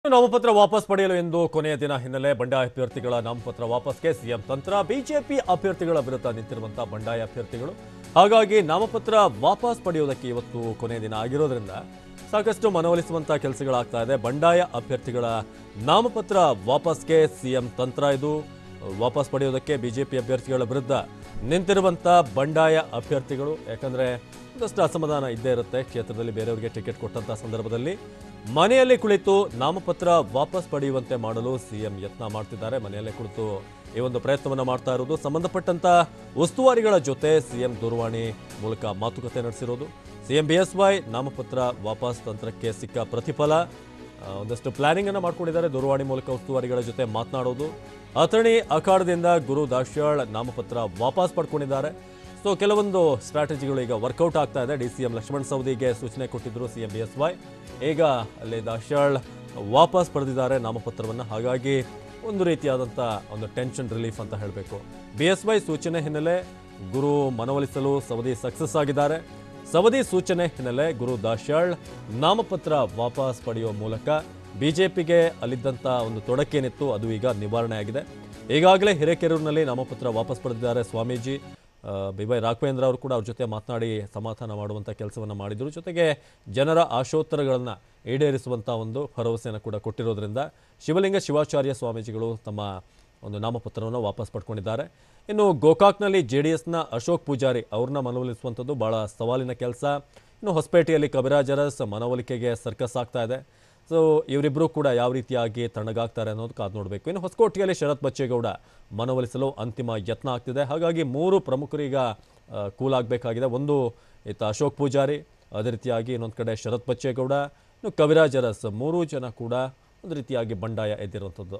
ನಾಮಪತ್ರ ವಾಪಸ್ ಪಡೆಯಲು ಎಂದು ಕೊನೆಯ ದಿನ ಹಿನ್ನೆಲೆ ಬಂಡಾಯ ಅಭ್ಯರ್ಥಿಗಳ ನಾಮಪತ್ರ ವಾಪಸ್ಗೆ ಸಿಎಂ ತಂತ್ರ ಬಿಜೆಪಿ ಅಭ್ಯರ್ಥಿಗಳ ವಿರುದ್ಧ ನಿಂತಿರುವಂತಹ ಬಂಡಾಯ ಅಭ್ಯರ್ಥಿಗಳು ಹಾಗಾಗಿ ನಾಮಪತ್ರ ವಾಪಸ್ ಪಡೆಯುವುದಕ್ಕೆ ಇವತ್ತು ಕೊನೆಯ ದಿನ ಆಗಿರೋದ್ರಿಂದ ಸಾಕಷ್ಟು ಮನವೊಲಿಸುವಂತಹ ಕೆಲಸಗಳಾಗ್ತಾ ಇದೆ ಬಂಡಾಯ ಅಭ್ಯರ್ಥಿಗಳ ನಾಮಪತ್ರ ವಾಪಸ್ಗೆ ಸಿಎಂ ತಂತ್ರ ಇದು ವಾಪಸ್ ಪಡೆಯೋದಕ್ಕೆ ಬಿಜೆಪಿ ಅಭ್ಯರ್ಥಿಗಳ ವಿರುದ್ಧ ನಿಂತಿರುವಂತ ಬಂಡಾಯ ಅಭ್ಯರ್ಥಿಗಳು ಯಾಕಂದ್ರೆ ಒಂದಷ್ಟು ಅಸಮಾಧಾನ ಇದ್ದೇ ಇರುತ್ತೆ ಕ್ಷೇತ್ರದಲ್ಲಿ ಬೇರೆಯವರಿಗೆ ಟಿಕೆಟ್ ಕೊಟ್ಟಂತ ಸಂದರ್ಭದಲ್ಲಿ ಮನೆಯಲ್ಲಿ ಕುಳಿತು ನಾಮಪತ್ರ ವಾಪಸ್ ಪಡೆಯುವಂತೆ ಮಾಡಲು ಸಿಎಂ ಯತ್ನ ಮಾಡ್ತಿದ್ದಾರೆ ಮನೆಯಲ್ಲೇ ಕುಳಿತು ಈ ಒಂದು ಪ್ರಯತ್ನವನ್ನ ಮಾಡ್ತಾ ಇರೋದು ಸಂಬಂಧಪಟ್ಟಂತ ಉಸ್ತುವಾರಿಗಳ ಜೊತೆ ಸಿಎಂ ದೂರವಾಣಿ ಮೂಲಕ ಮಾತುಕತೆ ನಡೆಸಿರೋದು ಸಿಎಂ ಬಿಎಸ್ವೈ ನಾಮಪತ್ರ ವಾಪಸ್ ತಂತ್ರಕ್ಕೆ ಸಿಕ್ಕ ಪ್ರತಿಫಲ ಆ, ಒಂದಷ್ಟು ಪ್ಲಾನಿಂಗ್ ಅನ್ನ ಮಾಡ್ಕೊಂಡಿದ್ದಾರೆ ದೂರವಾಣಿ ಮೂಲಕ ಉಸ್ತುವಾರಿಗಳ ಜೊತೆ ಮಾತನಾಡೋದು ಅಥಣಿ ಅಖಾಡದಿಂದ ಗುರು ದಾಶ್ಯಾಳ್ ನಾಮಪತ್ರ ವಾಪಸ್ ಪಡ್ಕೊಂಡಿದ್ದಾರೆ ಸೊ ಕೆಲವೊಂದು ಸ್ಟ್ರಾಟಜಿಗಳು ಈಗ ವರ್ಕೌಟ್ ಆಗ್ತಾ ಇದೆ ಡಿ ಸಿ ಎಂ ಲಕ್ಷ್ಮಣ್ ಸವದಿಗೆ ಸೂಚನೆ ಕೊಟ್ಟಿದ್ರು C M B S Y ಈಗ ಅಲ್ಲಿ ದಾಶ್ಯಾಳ್ ವಾಪಸ್ ಪಡೆದಿದ್ದಾರೆ ನಾಮಪತ್ರವನ್ನು ಹಾಗಾಗಿ ಒಂದು ರೀತಿಯಾದಂಥ ಒಂದು ಟೆನ್ಷನ್ ರಿಲೀಫ್ ಅಂತ ಹೇಳಬೇಕು ಬಿ ಎಸ್ ವೈ ಸೂಚನೆ ಹಿನ್ನೆಲೆ ಗುರು ಮನವೊಲಿಸಲು ಸವದಿ ಸಕ್ಸಸ್ ಆಗಿದ್ದಾರೆ ಸವದಿ ಸೂಚನೆ ಹಿನ್ನೆಲೆ ಗುರು ದಾಶ್ಯಾಳ್ ನಾಮಪತ್ರ ವಾಪಸ್ ಪಡೆಯುವ ಮೂಲಕ ಬಿಜೆಪಿಗೆ ಅಲ್ಲಿದ್ದಂಥ ಒಂದು ತೊಡಕೇನಿತ್ತು ಅದು ಈಗ ನಿವಾರಣೆ ಆಗಿದೆ ಈಗಾಗಲೇ ಹಿರೇಕೆರೂರಿನಲ್ಲಿ ನಾಮಪತ್ರ ವಾಪಸ್ ಪಡೆದಿದ್ದಾರೆ ಸ್ವಾಮೀಜಿ ಬಿ ವೈ ರಾಘವೇಂದ್ರ ಅವರು ಕೂಡ ಅವ್ರ ಜೊತೆ ಮಾತನಾಡಿ ಸಮಾಧಾನ ಮಾಡುವಂಥ ಕೆಲಸವನ್ನು ಮಾಡಿದರು ಜೊತೆಗೆ ಜನರ ಆಶೋತ್ತರಗಳನ್ನು ಈಡೇರಿಸುವಂಥ ಒಂದು ಭರವಸೆಯನ್ನು ಕೂಡ ಕೊಟ್ಟಿರೋದ್ರಿಂದ ಶಿವಲಿಂಗ ಶಿವಾಚಾರ್ಯ ಸ್ವಾಮೀಜಿಗಳು ತಮ್ಮ ಒಂದು ನಾಮಪತ್ರವನ್ನು ವಾಪಸ್ ಪಡ್ಕೊಂಡಿದ್ದಾರೆ ಇನ್ನು ಗೋಕಾಕ್ನಲ್ಲಿ ಜೆ ಡಿ ಎಸ್ನ ಅಶೋಕ್ ಪೂಜಾರಿ ಅವ್ರನ್ನ ಮನವೊಲಿಸುವಂಥದ್ದು ಭಾಳ ಸವಾಲಿನ ಕೆಲಸ ಇನ್ನು ಹೊಸಪೇಟೆಯಲ್ಲಿ ಕವಿರಾಜ್ ಅರಸ್ ಮನವೊಲಿಕೆಗೆ ಸರ್ಕಸ್ ಆಗ್ತಾ ಇದೆ ಸೊ ಇವರಿಬ್ಬರು ಕೂಡ ಯಾವ ರೀತಿಯಾಗಿ ತಣ್ಣಗಾಗ್ತಾರೆ ಅನ್ನೋದು ಕಾದು ನೋಡಬೇಕು ಇನ್ನು ಹೊಸಕೋಟೆಯಲ್ಲಿ ಶರತ್ ಬಚ್ಚೇಗೌಡ ಮನವೊಲಿಸಲು ಅಂತಿಮ ಯತ್ನ ಆಗ್ತಿದೆ ಹಾಗಾಗಿ ಮೂರು ಪ್ರಮುಖರು ಈಗ ಕೂಲ್ ಆಗಬೇಕಾಗಿದೆ ಒಂದು ಈತ ಅಶೋಕ್ ಪೂಜಾರಿ ಅದೇ ರೀತಿಯಾಗಿ ಇನ್ನೊಂದು ಕಡೆ ಶರತ್ ಬಚ್ಚೇಗೌಡ ಇನ್ನು ಕವಿರಾಜ್ ಅರಸ್ ಮೂರೂ ಜನ ಕೂಡ ಒಂದು ರೀತಿಯಾಗಿ ಬಂಡಾಯ ಎದ್ದಿರುವಂಥದ್ದು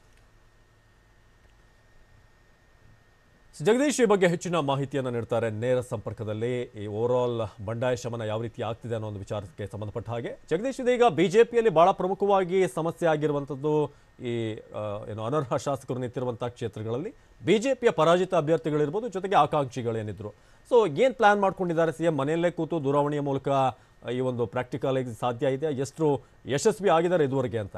ಜಗದೀಶ್ ಈ ಬಗ್ಗೆ ಹೆಚ್ಚಿನ ಮಾಹಿತಿಯನ್ನು ನೀಡ್ತಾರೆ ನೇರ ಸಂಪರ್ಕದಲ್ಲಿ ಈ ಓವರಾಲ್ ಬಂಡಾಯ ಶಮನ ಯಾವ ರೀತಿ ಆಗ್ತಿದೆ ಅನ್ನೋ ಒಂದು ವಿಚಾರಕ್ಕೆ ಸಂಬಂಧಪಟ್ಟ ಹಾಗೆ ಜಗದೀಶ್ ಇದೀಗ ಬಿಜೆಪಿಯಲ್ಲಿ ಬಹಳ ಪ್ರಮುಖವಾಗಿ ಸಮಸ್ಯೆ ಆಗಿರುವಂಥದ್ದು ಈ ಆ, ಏನು ಅನರ್ಹ ಶಾಸಕರು ನಿಂತಿರುವಂತಹ ಕ್ಷೇತ್ರಗಳಲ್ಲಿ ಬಿಜೆಪಿಯ ಪರಾಜಿತ ಅಭ್ಯರ್ಥಿಗಳಿರ್ಬೋದು ಜೊತೆಗೆ ಆಕಾಂಕ್ಷಿಗಳೇನಿದ್ರು ಸೊ ಏನು ಪ್ಲಾನ್ ಮಾಡ್ಕೊಂಡಿದ್ದಾರೆ ಸಿ ಎಂ ಮನೆಯಲ್ಲೇ ಕೂತು ದೂರವಾಣಿಯ ಮೂಲಕ ಈ ಒಂದು ಪ್ರಾಕ್ಟಿಕಲ್ ಸಾಧ್ಯ ಇದೆ ಎಷ್ಟು ಯಶಸ್ವಿ ಆಗಿದ್ದಾರೆ ಇದುವರೆಗೆ ಅಂತ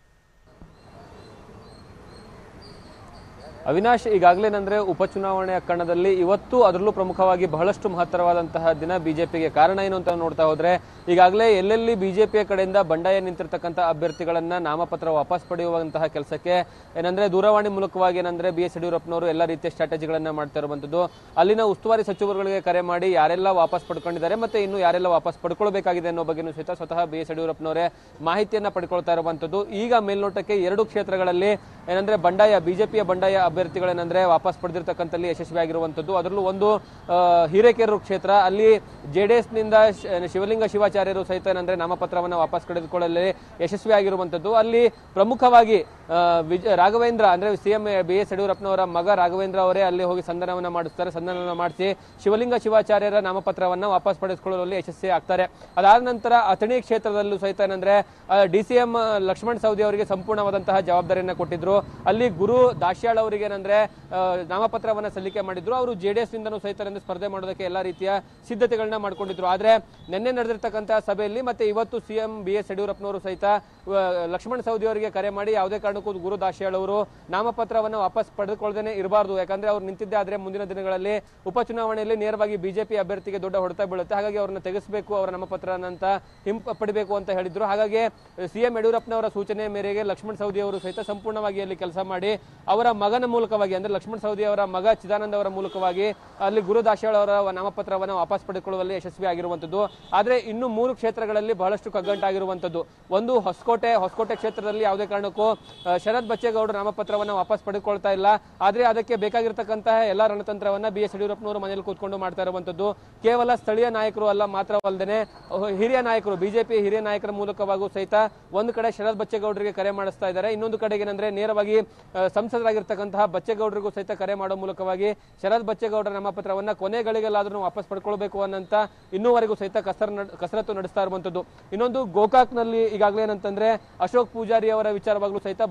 ಅವಿನಾಶ್ ಈಗಾಗಲೇನಂದ್ರೆ ಉಪಚುನಾವಣೆ ಕಣದಲ್ಲಿ ಇವತ್ತು ಅದರಲ್ಲೂ ಪ್ರಮುಖವಾಗಿ ಬಹಳಷ್ಟು ಮಹತ್ತರವಾದಂತಹ ದಿನ ಬಿಜೆಪಿಗೆ ಕಾರಣ ಏನು ಅಂತ ನೋಡ್ತಾ ಹೋದ್ರೆ ಈಗಾಗಲೇ ಎಲ್ಲೆಲ್ಲಿ ಬಿಜೆಪಿಯ ಕಡೆಯಿಂದ ಬಂಡಾಯ ನಿಂತಿರ್ತಕ್ಕಂಥ ಅಭ್ಯರ್ಥಿಗಳನ್ನ ನಾಮಪತ್ರ ವಾಪಸ್ ಪಡೆಯುವಂತಹ ಕೆಲಸಕ್ಕೆ ಏನಂದ್ರೆ ದೂರವಾಣಿ ಮೂಲಕವಾಗಿ ಏನಂದ್ರೆ ಬಿ ಎಸ್ ಯಡಿಯೂರಪ್ಪನವರು ಎಲ್ಲ ರೀತಿಯ ಸ್ಟ್ರಾಟಜಿಗಳನ್ನ ಮಾಡ್ತಾ ಇರುವಂತದ್ದು ಅಲ್ಲಿನ ಉಸ್ತುವಾರಿ ಸಚಿವರುಗಳಿಗೆ ಕರೆ ಮಾಡಿ ಯಾರೆಲ್ಲ ವಾಪಸ್ ಪಡ್ಕೊಂಡಿದ್ದಾರೆ ಮತ್ತೆ ಇನ್ನು ಯಾರೆಲ್ಲ ವಾಪಸ್ ಪಡ್ಕೊಳ್ಬೇಕಾಗಿದೆ ಅನ್ನೋ ಬಗ್ಗೆನೂ ಸಹಿತ ಸ್ವತಃ ಬಿ ಎಸ್ ಯಡಿಯೂರಪ್ಪನವರೇ ಮಾಹಿತಿಯನ್ನ ಪಡ್ಕೊಳ್ತಾ ಇರುವಂತದ್ದು ಈಗ ಮೇಲ್ನೋಟಕ್ಕೆ ಎರಡು ಕ್ಷೇತ್ರಗಳಲ್ಲಿ ಏನಂದ್ರೆ ಬಂಡಾಯ ಬಿಜೆಪಿಯ ಬಂಡಾಯ ಅಭ್ಯರ್ಥಿಗಳೇನಂದ್ರೆ ವಾಪಸ್ ಪಡೆದಿರ್ತಕ್ಕಂಥಲ್ಲಿ ಯಶಸ್ವಿಯಾಗಿರುವಂತದ್ದು ಅದರಲ್ಲೂ ಒಂದು ಆ, ಹಿರೇಕೆರೂರು ಕ್ಷೇತ್ರ ಅಲ್ಲಿ ಜೆ ಡಿ ನಿಂದ ಶ- ಶಿವಲಿಂಗ ಶಿವಾಚಾರ್ಯರು ಸಹಿತ ಏನಂದ್ರೆ ನಾಮಪತ್ರವನ್ನು ವಾಪಸ್ ಪಡೆದುಕೊಳ್ಳಲು ಯಶಸ್ವಿಯಾಗಿರುವಂತದ್ದು ಅಲ್ಲಿ ಪ್ರಮುಖವಾಗಿ ಆ, ವಿಜ ರಾಘವೇಂದ್ರ ಅಂದ್ರೆ ಸಿಎಂ ಬಿ ಎಸ್ ಯಡಿಯೂರಪ್ಪನವರ ಮಗ ರಾಘವೇಂದ್ರ ಅವರೇ ಅಲ್ಲಿ ಹೋಗಿ ಸಂಧಾನವನ್ನ ಮಾಡಿಸ್ತಾರೆ ಸಂಧಾನವನ್ನ ಮಾಡಿಸಿ ಶಿವಲಿಂಗ ಶಿವಾಚಾರ್ಯರ ನಾಮಪತ್ರವನ್ನ ವಾಪಸ್ ಪಡೆದುಕೊಳ್ಳುವಲ್ಲಿ ಯಶಸ್ವಿ ಆಗ್ತಾರೆ ಅದಾದ ನಂತರ ಅಥಣಿ ಕ್ಷೇತ್ರದಲ್ಲೂ ಸಹಿತ ಏನಂದ್ರೆ D C M Lakshman Savadi ಅವರಿಗೆ ಸಂಪೂರ್ಣವಾದಂತಹ ಜವಾಬ್ದಾರಿಯನ್ನ ಕೊಟ್ಟಿದ್ರು ಅಲ್ಲಿ ಗುರು ದಾಶ್ಯಾಳ್ ಅವರಿಗೆ ಏನಂದ್ರೆ ಆ, ನಾಮಪತ್ರವನ್ನ ಸಲ್ಲಿಕೆ ಮಾಡಿದ್ರು ಅವರು ಜೆ ಡಿ ಎಸ್ ನಿಂದನೂ ಸಹಿತ ಏನಂದ್ರೆ ಸ್ಪರ್ಧೆ ಮಾಡೋದಕ್ಕೆ ಎಲ್ಲಾ ರೀತಿಯ ಸಿದ್ಧತೆಗಳನ್ನ ಮಾಡ್ಕೊಂಡಿದ್ರು ಆದ್ರೆ ನಿನ್ನೆ ನಡೆದಿರ್ತಕ್ಕಂತಹ ಸಭೆಯಲ್ಲಿ ಮತ್ತೆ ಇವತ್ತು ಸಿಎಂ ಬಿ ಎಸ್ ಯಡಿಯೂರಪ್ಪನವರು ಸಹಿತ ಆ, ಲಕ್ಷ್ಮಣ್ ಸವದಿ ಅವರಿಗೆ ಕರೆ ಮಾಡಿ ಯಾವುದೇ ಕಾರಣಕ್ಕೂ ಗುರು ದಾಶ್ಯಾಳ್ ಅವರು ನಾಮಪತ್ರವನ್ನ ವಾಪಸ್ ಪಡೆದುಕೊಳ್ಳದೇನೆ ಇರಬಾರ್ದು ಯಾಕಂದ್ರೆ ಅವ್ರು ನಿಂತಿದ್ದೆ ಆದ್ರೆ ಮುಂದಿನ ದಿನಗಳಲ್ಲಿ ಉಪಚುನಾವಣೆಯಲ್ಲಿ ನೇರವಾಗಿ ಬಿಜೆಪಿ ಅಭ್ಯರ್ಥಿಗೆ ದೊಡ್ಡ ಹೊಡೆತ ಬೀಳುತ್ತೆ ಹಾಗಾಗಿ ಅವ್ರನ್ನ ತೆಗೆಸಬೇಕು ಅವರ ನಾಮಪತ್ರನ ಅಂತ ಹಿಂಪಡಿಬೇಕು ಅಂತ ಹೇಳಿದ್ರು ಹಾಗಾಗಿ ಸಿಎಂ ಯಡಿಯೂರಪ್ಪನವರ ಸೂಚನೆ ಮೇರೆಗೆ ಲಕ್ಷ್ಮಣ್ ಸವದಿ ಅವರು ಸಹಿತ ಸಂಪೂರ್ಣವಾಗಿ ಅಲ್ಲಿ ಕೆಲಸ ಮಾಡಿ ಅವರ ಮಗನ ಮೂಲಕವಾಗಿ ಅಂದ್ರೆ ಲಕ್ಷ್ಮಣ್ ಸವದಿ ಅವರ ಮಗ ಚಿದಾನಂದ ಅವರ ಮೂಲಕವಾಗಿ ಅಲ್ಲಿ ಗುರು ದಾಶಾಳ್ ಅವರ ನಾಮಪತ್ರವನ್ನು ವಾಪಸ್ ಪಡೆದುಕೊಳ್ಳುವಲ್ಲಿ ಯಶಸ್ವಿ ಆಗಿರುವಂತದ್ದು ಆದ್ರೆ ಇನ್ನು ಮೂರು ಕ್ಷೇತ್ರಗಳಲ್ಲಿ ಬಹಳಷ್ಟು ಕಗ್ಗಂಟಾಗಿರುವಂತದ್ದು ಒಂದು ಹೊಸಕೋಟೆ ಹೊಸಕೋಟೆ ಕ್ಷೇತ್ರದಲ್ಲಿ ಯಾವುದೇ ಕಾರಣಕ್ಕೂ ಆ, ಶರತ್ ಬಚ್ಚೇಗೌಡರು ನಾಮಪತ್ರವನ್ನು ವಾಪಸ್ ಪಡೆದುಕೊಳ್ತಾ ಇಲ್ಲ ಆದ್ರೆ ಅದಕ್ಕೆ ಬೇಕಾಗಿರ್ತಕ್ಕಂತಹ ಎಲ್ಲ ರಣತಂತ್ರವನ್ನ ಬಿ ಎಸ್ ಯಡಿಯೂರಪ್ಪನವರು ಮನೇಲಿ ಕೂತ್ಕೊಂಡು ಮಾಡ್ತಾ ಇರುವಂತದ್ದು ಕೇವಲ ಸ್ಥಳೀಯ ನಾಯಕರು ಅಲ್ಲ ಮಾತ್ರವಲ್ಲದೆ ಹಿರಿಯ ನಾಯಕರು ಬಿಜೆಪಿ ಹಿರಿಯ ನಾಯಕರ ಮೂಲಕವಾಗೂ ಸಹಿತ ಒಂದು ಕಡೆ ಶರತ್ ಬಚ್ಚೇಗೌಡರಿಗೆ ಕರೆ ಮಾಡಿಸ್ತಾ ಇದ್ದಾರೆ ಇನ್ನೊಂದು ಕಡೆಗೆ ಏನಂದ್ರೆ ನೇರವಾಗಿ ಆ, ಸಂಸದರಾಗಿರ್ತಕ್ಕಂತಹ ಬಚ್ಚೇಗೌಡರಿಗೂ ಸಹಿತ ಕರೆ ಮಾಡೋ ಮೂಲಕವಾಗಿ ಶರತ್ ಬಚ್ಚೇಗೌಡರ ನಾಮಪತ್ರವನ್ನ ಕೊನೆಗಳಿಗೆಲ್ಲಾದ್ರೂ ವಾಪಸ್ ಪಡ್ಕೊಳ್ಬೇಕು ಅನ್ನಂತ ಇನ್ನೂವರೆಗೂ ಸಹಿತ ಕಸರ ನಡ್- ಕಸರತ್ತು ನಡೆಸ್ತಾ ಇರುವಂತದ್ದು ಇನ್ನೊಂದು ಗೋಕಾಕ್ನಲ್ಲಿ ಈಗಾಗಲೇ ಏನಂತಂದ್ರೆ ಅಶೋಕ್ ಪೂಜಾರಿ ಅವರ ವಿಚಾರವಾಗ್ಲೂ ಸಹಿತ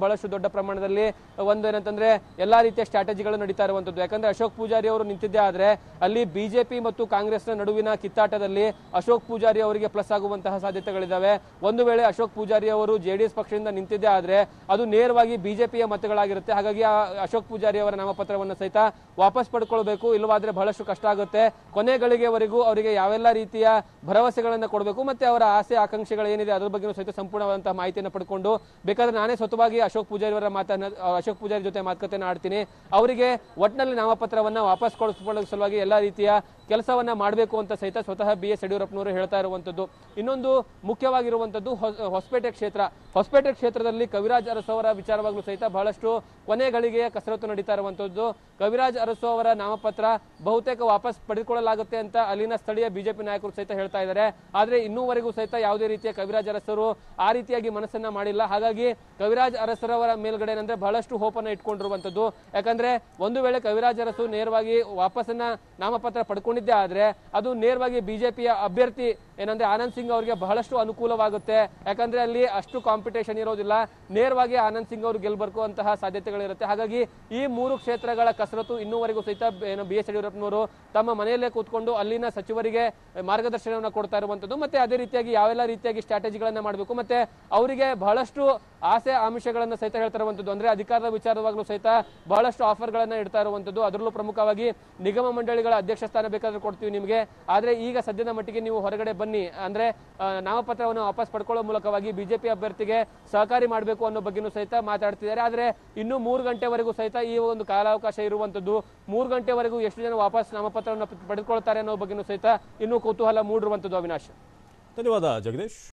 ಬಹಳಷ್ಟು ದೊಡ್ಡ ಪ್ರಮಾಣದಲ್ಲಿ ಒಂದು ಏನಂತಂದ್ರೆ ಎಲ್ಲಾ ರೀತಿಯ ಸ್ಟ್ರಾಟಜಿಗಳು ನಡೀತಾ ಇರುವಂತದ್ದು ಯಾಕಂದ್ರೆ ಅಶೋಕ್ ಪೂಜಾರಿ ಅವರು ನಿಂತಿದ್ದೇ ಆದ್ರೆ ಅಲ್ಲಿ ಬಿಜೆಪಿ ಮತ್ತು ಕಾಂಗ್ರೆಸ್ನ ನಡುವಿನ ಕಿತ್ತಾಟದಲ್ಲಿ ಅಶೋಕ್ ಪೂಜಾರಿ ಅವರಿಗೆ ಪ್ಲಸ್ ಆಗುವಂತಹ ಸಾಧ್ಯತೆಗಳಿದ್ದಾವೆ ಒಂದು ವೇಳೆ ಅಶೋಕ್ ಪೂಜಾರಿ ಅವರು ಜೆಡಿಎಸ್ ಪಕ್ಷದಿಂದ ನಿಂತಿದ್ದೇ ಆದ್ರೆ ಅದು ನೇರವಾಗಿ ಬಿಜೆಪಿಯ ಮತಗಳಾಗಿರುತ್ತೆ ಹಾಗಾಗಿ ಆ ಅಶೋಕ್ ಪೂಜಾರಿ ಅವರ ನಾಮಪತ್ರವನ್ನು ಸಹಿತ ವಾಪಸ್ ಪಡ್ಕೊಳ್ಬೇಕು ಇಲ್ಲವಾದ್ರೆ ಬಹಳಷ್ಟು ಕಷ್ಟ ಆಗುತ್ತೆ ಕೊನೆ ಗಳಿಗೆವರೆಗೂ ಅವರಿಗೆ ಯಾವೆಲ್ಲ ರೀತಿಯ ಭರವಸೆಗಳನ್ನು ಕೊಡಬೇಕು ಮತ್ತೆ ಅವರ ಆಸೆ ಆಕಾಂಕ್ಷೆಗಳು ಏನಿದೆ ಅದ್ರ ಬಗ್ಗೆ ಸಹಿತ ಸಂಪೂರ್ಣವಾದಂತಹ ಮಾಹಿತಿಯನ್ನು ಪಡ್ಕೊಂಡು ಬೇಕಾದ್ರೆ ನಾನೇ ಸ್ವತಃವಾಗಿ ಅಶೋಕ್ ಪೂಜಾರಿ ಅವರ ಮಾತನ್ನ ಅಶೋಕ್ ಪೂಜಾರಿ ಜೊತೆ ಮಾತುಕತೆಯನ್ನು ಆಡ್ತೀನಿ ಅವರಿಗೆ ಒಟ್ಟಿನಲ್ಲಿ ನಾಮಪತ್ರವನ್ನ ವಾಪಸ್ ಕೊಡಿಸ್ಕೊಳ್ಳೋ ಸಲುವಾಗಿ ಎಲ್ಲಾ ರೀತಿಯ ಕೆಲಸವನ್ನ ಮಾಡಬೇಕು ಅಂತ ಸಹಿತ ಸ್ವತಃ ಬಿ ಎಸ್ ಯಡಿಯೂರಪ್ಪನವರು ಹೇಳ್ತಾ ಇರುವಂತದ್ದು ಇನ್ನೊಂದು ಮುಖ್ಯವಾಗಿರುವಂತದ್ದು ಹೊಸ- ಹೊಸಪೇಟೆ ಕ್ಷೇತ್ರ ಹೊಸಪೇಟೆ ಕ್ಷೇತ್ರದಲ್ಲಿ ಕವಿರಾಜ್ ಅರಸು ಅವರ ವಿಚಾರವಾಗಲೂ ಸಹಿತ ಬಹಳಷ್ಟು ಕೊನೆಗಳಿಗೆ ಕಸರತ್ತು ನಡೀತಾ ಇರುವಂತದ್ದು ಕವಿರಾಜ್ ಅರಸು ಅವರ ನಾಮಪತ್ರ ಬಹುತೇಕ ವಾಪಸ್ ಪಡೆದುಕೊಳ್ಳಲಾಗುತ್ತೆ ಅಂತ ಅಲ್ಲಿನ ಸ್ಥಳೀಯ ಬಿಜೆಪಿ ನಾಯಕರು ಸಹಿತ ಹೇಳ್ತಾ ಇದ್ದಾರೆ ಆದ್ರೆ ಇನ್ನೂವರೆಗೂ ಸಹಿತ ಯಾವುದೇ ರೀತಿಯ ಕವಿರಾಜ್ ಅರಸರು ಆ ರೀತಿಯಾಗಿ ಮನಸ್ಸನ್ನ ಮಾಡಿಲ್ಲ ಹಾಗಾಗಿ ಕವಿರಾಜ್ ಅರಸರವರ ಮೇಲ್ಗಡೆ ಏನಂದ್ರೆ ಬಹಳಷ್ಟು ಹೋಪನ್ನ ಇಟ್ಕೊಂಡಿರುವಂತದ್ದು ಯಾಕಂದ್ರೆ ಒಂದು ವೇಳೆ ಕವಿರಾಜ್ ಅರಸು ನೇರವಾಗಿ ವಾಪಸ್ಸನ್ನ ನಾಮಪತ್ರ ಪಡ್ಕೊಂಡಿದ್ದೇ ಆದ್ರೆ ಅದು ನೇರವಾಗಿ ಬಿಜೆಪಿಯ ಅಭ್ಯರ್ಥಿ ಏನಂದ್ರೆ ಆನಂದ್ ಸಿಂಗ್ ಅವರಿಗೆ ಬಹಳಷ್ಟು ಅನುಕೂಲವಾಗುತ್ತೆ ಯಾಕಂದ್ರೆ ಅಲ್ಲಿ ಅಷ್ಟು ಕಾಂಪಿಟೇಷನ್ ಇರೋದಿಲ್ಲ ನೇರವಾಗಿ ಆನಂದ್ ಸಿಂಗ್ ಅವರು ಗೆಲ್ಬರ್ಕುವಂತಹ ಸಾಧ್ಯತೆಗಳಿರುತ್ತೆ ಹಾಗಾಗಿ ಈ ಮೂರು ಕ್ಷೇತ್ರಗಳ ಕಸರತ್ತು ಇನ್ನೂವರೆಗೂ ಸಹಿತ ಏನು ಬಿ ಎಸ್ ಯಡಿಯೂರಪ್ಪನವರು ತಮ್ಮ ಮನೆಯಲ್ಲೇ ಕೂತ್ಕೊಂಡು ಅಲ್ಲಿನ ಸಚಿವರಿಗೆ ಮಾರ್ಗದರ್ಶನವನ್ನು ಕೊಡ್ತಾ ಇರುವಂತದ್ದು ಮತ್ತೆ ಅದೇ ರೀತಿಯಾಗಿ ಯಾವೆಲ್ಲ ರೀತಿಯಾಗಿ ಸ್ಟ್ರಾಟಜಿಗಳನ್ನ ಮಾಡಬೇಕು ಮತ್ತೆ ಅವರಿಗೆ ಬಹಳಷ್ಟು ಆಸೆ ಆಮಿಷಗಳನ್ನ ಸಹಿತ ಹೇಳ್ತಾ ಇರುವಂತದ್ದು ಅಂದ್ರೆ ಅಧಿಕಾರದ ವಿಚಾರವಾಗಲೂ ಸಹಿತ ಬಹಳಷ್ಟು ಆಫರ್ಗಳನ್ನ ಇಡ್ತಾ ಇರುವಂತದ್ದು ಅದರಲ್ಲೂ ಪ್ರಮುಖವಾಗಿ ನಿಗಮ ಮಂಡಳಿಗಳ ಅಧ್ಯಕ್ಷ ಸ್ಥಾನ ಬೇಕಾದ್ರೆ ಕೊಡ್ತೀವಿ ನಿಮಗೆ ಆದ್ರೆ ಈಗ ಸದ್ಯದ ಮಟ್ಟಿಗೆ ನೀವು ಹೊರಗಡೆ ಬನ್ನಿ ಅಂದ್ರೆ ಆ, ನಾಮಪತ್ರವನ್ನು ವಾಪಸ್ ಪಡ್ಕೊಳ್ಳೋ ಮೂಲಕವಾಗಿ ಬಿಜೆಪಿ ಅಭ್ಯರ್ಥಿಗೆ ಸಹಕಾರಿ ಮಾಡಬೇಕು ಅನ್ನೋ ಬಗ್ಗೆನೂ ಸಹಿತ ಮಾತಾಡ್ತಿದ್ದಾರೆ ಆದ್ರೆ ಇನ್ನು ಮೂರು ಗಂಟೆವರೆಗೂ ಸಹಿತ ಈ ಒಂದು ಕಾಲಾವಕಾಶ ಇರುವಂತದ್ದು ಮೂರು ಗಂಟೆವರೆಗೂ ಎಷ್ಟು ಜನ ವಾಪಸ್ ನಾಮಪತ್ರವನ್ನು ಪಡೆದುಕೊಳ್ತಾರೆ ಅನ್ನೋ ಬಗ್ಗೆನೂ ಸಹಿತ ಇನ್ನೂ ಕುತೂಹಲ ಮೂಡಿರುವಂತದ್ದು ಅವಿನಾಶ್ ಧನ್ಯವಾದ ಜಗದೀಶ್